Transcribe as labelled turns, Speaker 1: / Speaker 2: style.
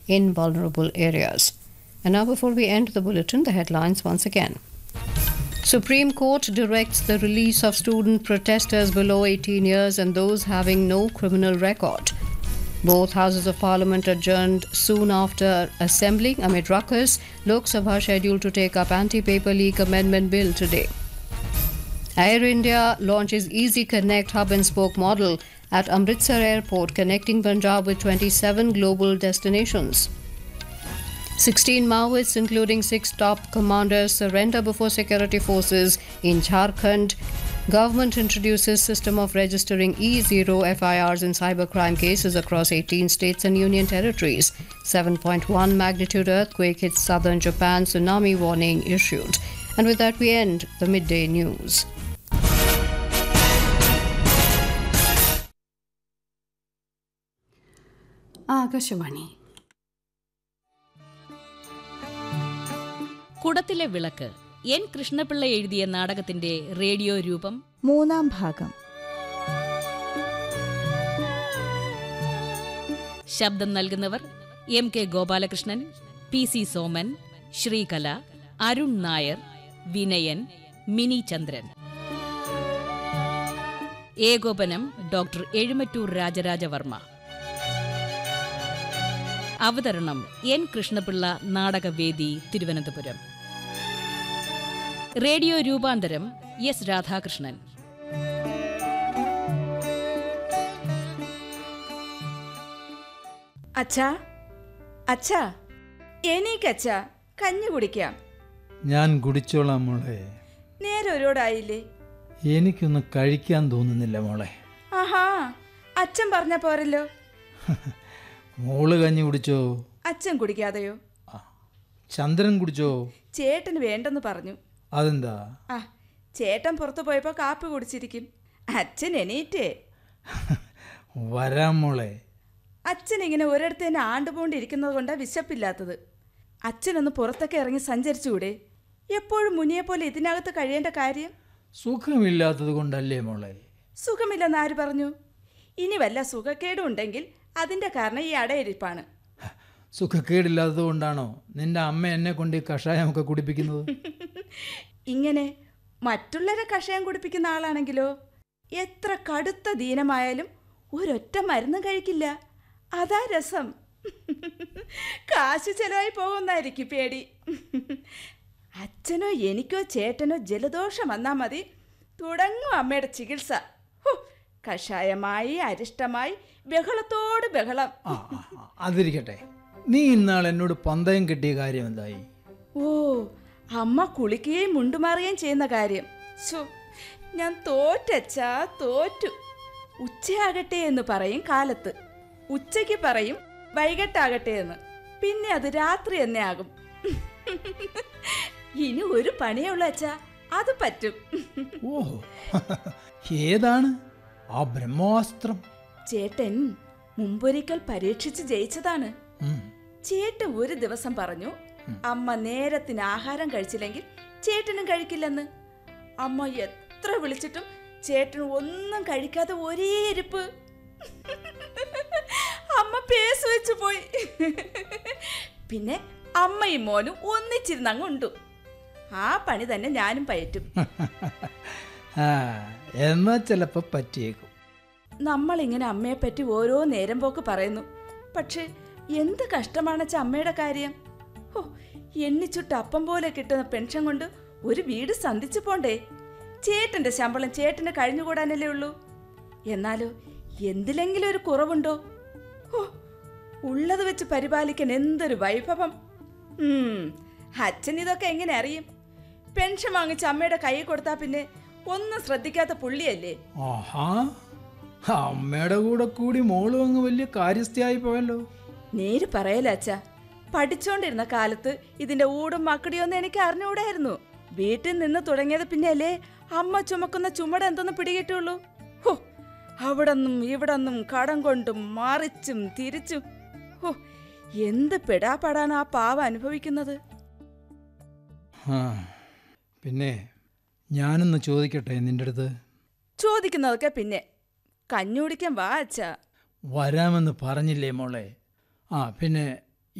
Speaker 1: in vulnerable areas. And now, before we end the bulletin, the headlines once again. Supreme Court directs the release of student protesters below 18 years and those having no criminal record. Both houses of parliament adjourned soon after assembling amid ruckus. Lok Sabha scheduled to take up anti-paper leak amendment bill today. Air India launches Easy Connect hub and spoke model at Amritsar Airport, connecting Punjab with 27 global destinations. 16 Maoists, including six top commanders, surrender before security forces in Jharkhand. Government introduces system of registering E0 FIRs in cybercrime cases across 18 states and union territories. 7.1 magnitude earthquake hits southern Japan, tsunami warning issued. And with that, we end the midday news.
Speaker 2: Akashvani
Speaker 3: കുടത്തിലെ വിളക്ക് N Krishnapillai എഴുതിയ നാടകത്തിന്റെ radio രൂപം
Speaker 4: മൂന്നാം ഭാഗം
Speaker 3: ശബ്ദം നൽകുന്നവർ M K Gopalakrishnan P C Soman Sreekala Arun Nair Vinayan Mini Chandran ഏകോപനം doctor Ezhumattoor Rajarajavarma അവതരണം എൻ കൃഷ്ണപിള്ള നാടകവേദി തിരുവനന്തപുരം റേഡിയോ രൂപാന്തരം എസ് രാധാകൃഷ്ണൻ
Speaker 5: അച്ഛാ അച്ഛാ എനിക്കച്ഛാ കഞ്ഞി കുടിക്കാം
Speaker 6: ഞാൻ കുടിച്ചോളാം മോളെ
Speaker 5: നേരെ ഒരുപാടായില്ലേ
Speaker 6: എനിക്കൊന്നും കഴിക്കാൻ തോന്നുന്നില്ല മോളെ
Speaker 5: ആഹാ അച്ഛൻ പറഞ്ഞ പോരല്ലോ
Speaker 6: മോള് കഞ്ഞി കുടിച്ചോ
Speaker 5: അച്ഛൻ കുടിക്കാതെയോ
Speaker 6: ആ, ചന്ദ്രൻ കുടിച്ചോ
Speaker 5: ചേട്ടന് വേണ്ടെന്ന് പറഞ്ഞു
Speaker 6: അതെന്താ
Speaker 5: ആ ചേട്ടൻ പുറത്തു പോയപ്പോൾ കാപ്പി കുടിച്ചിരിക്കും അച്ഛൻ എണീറ്റേ
Speaker 6: വരാം മോളെ
Speaker 5: അച്ഛൻ ഇങ്ങനെ ഒരിടത്ത് തന്നെ ആണ്ടുപോണ്ടിരിക്കുന്നത് കൊണ്ടാണ് വിശപ്പില്ലാത്തത് അച്ഛനൊന്ന് പുറത്തൊക്കെ ഇറങ്ങി സഞ്ചരിച്ചുകൂടെ എപ്പോഴും മുനിയെ പോലെ ഇതിനകത്ത് കഴിയേണ്ട കാര്യം
Speaker 6: സുഖമില്ലാത്തത് കൊണ്ടല്ലേ മോളെ
Speaker 5: സുഖമില്ലെന്ന് ആര് പറഞ്ഞു ഇനി വല്ല സുഖക്കേടും ഉണ്ടെങ്കിൽ അതിൻ്റെ കാരണം ഈ അടയിരിപ്പാണ്
Speaker 6: സുഖക്കേടില്ലാത്തത് കൊണ്ടാണോ നിന്റെ അമ്മ എന്നെ കൊണ്ട് ഈ കഷായമൊക്കെ കുടിപ്പിക്കുന്നത്
Speaker 5: ഇങ്ങനെ മറ്റുള്ളവരെ കഷായം കുടിപ്പിക്കുന്ന ആളാണെങ്കിലോ എത്ര കടുത്ത ദീനമായാലും ഒരൊറ്റ മരുന്നും കഴിക്കില്ല അതാ രസം കാശ് ചെലവായി പോകുന്നായിരിക്കും പേടി അച്ഛനോ എനിക്കോ ചേട്ടനോ ജലദോഷം വന്നാൽ മതി തുടങ്ങും അമ്മയുടെ ചികിത്സ ഹോ, കഷായമായി അരിഷ്ടമായി ബഹളത്തോട് ബഹളം
Speaker 6: ആ ആ, ആ, അതിരിക്കട്ടെ നീ ഇന്നാൾ എന്നോട് പന്തയം കിട്ടിയ കാര്യം എന്തായി
Speaker 5: ഓ അമ്മ കുളിക്കുകയും മുണ്ടുമാറുകയും ചെയ്യുന്ന കാര്യം ശോ ഞാൻ തോറ്റച്ചാ തോറ്റു ഉച്ചയാകട്ടെ എന്ന് പറയും കാലത്ത് ഉച്ചയ്ക്ക് പറയും വൈകിട്ടാകട്ടെ എന്ന് പിന്നെ അത് രാത്രി തന്നെ ആകും ഇനി ഒരു പണിയേ ഉള്ളൂ അച്ഛാ അത് പറ്റും
Speaker 6: ഓഹോ ഏതാണ് ആ ബ്രഹ്മാസ്ത്രം
Speaker 5: ചേട്ടൻ മുമ്പൊരിക്കൽ പരീക്ഷിച്ച് ജയിച്ചതാണ്
Speaker 6: ഉം.
Speaker 5: ചേട്ടൻ ഒരു ദിവസം പറഞ്ഞു അമ്മ നേരത്തിന് ആഹാരം കഴിച്ചില്ലെങ്കിൽ ചേട്ടനും കഴിക്കില്ലെന്ന് അമ്മ എത്ര വിളിച്ചിട്ടും ചേട്ടൻ ഒന്നും കഴിക്കാതെ ഒരേ ഇരിപ്പ് അമ്മ പേസ് വെച്ചു പോയി പിന്നെ അമ്മയും മോനും ഒന്നിച്ചിരുന്ന് അങ്ങ് ഉണ്ടു ആ പണി തന്നെ ഞാനും പയറ്റും
Speaker 6: ആ എന്നാ ചിലപ്പോ പറ്റിയേക്കും
Speaker 5: നമ്മളിങ്ങനെ അമ്മയെപ്പറ്റി ഓരോ നേരം പോക്ക് പറയുന്നു പക്ഷെ എന്ത് കഷ്ടമാണച്ച അമ്മയുടെ കാര്യം ഹോ എണ്ണിച്ചുട്ട് അപ്പം പോലെ കിട്ടുന്ന പെൻഷൻ കൊണ്ട് ഒരു വീട് സന്ധിച്ചു പോണ്ടേ ചേട്ടന്റെ ശമ്പളം ചേട്ടന് കഴിഞ്ഞുകൂടാനല്ലേ ഉള്ളൂ എന്നാലോ എന്തിലെങ്കിലും ഒരു കുറവുണ്ടോ ഹോ ഉള്ളത് വെച്ച് പരിപാലിക്കാൻ എന്തൊരു വൈഭവം ഉം, അച്ഛൻ ഇതൊക്കെ എങ്ങനെ അറിയും പെൻഷൻ വാങ്ങിച്ച് അമ്മയുടെ കൈ കൊടുത്താൽ പിന്നെ ഒന്നും ശ്രദ്ധിക്കാത്ത പുള്ളിയല്ലേ
Speaker 6: ആഹാ അമ്മയുടെ കൂടെ കൂടി മോളും അങ്ങ് വലിയ കാര്യസ്ഥയായി പോയല്ലോ
Speaker 5: നേര് പറയല അച്ഛ പഠിച്ചോണ്ടിരുന്ന കാലത്ത് ഇതിന്റെ ഊടും മക്കടിയൊന്നും എനിക്ക് അറിഞ്ഞുകൂടായിരുന്നു വീട്ടിൽ നിന്ന് തുടങ്ങിയത് പിന്നെയല്ലേ അമ്മ ചുമക്കുന്ന ചുമട് എന്തെന്ന് പിടികിട്ടുള്ളൂ ഹോ അവിടന്നും ഇവിടന്നും കടം കൊണ്ടും മറിച്ചും തിരിച്ചും ഹോ എന്ത് പെടാപ്പാടാണ് ആ പാവ അനുഭവിക്കുന്നത്
Speaker 6: ആ പിന്നെ ഞാനൊന്ന് ചോദിക്കട്ടെ നിന്റെ അടുത്ത്
Speaker 5: ചോദിക്കുന്നതൊക്കെ പിന്നെ കഞ്ഞുടിക്കാൻ വാ അച്ഛ
Speaker 6: വരാമെന്ന് പറഞ്ഞില്ലേ മോളെ ആ പിന്നെ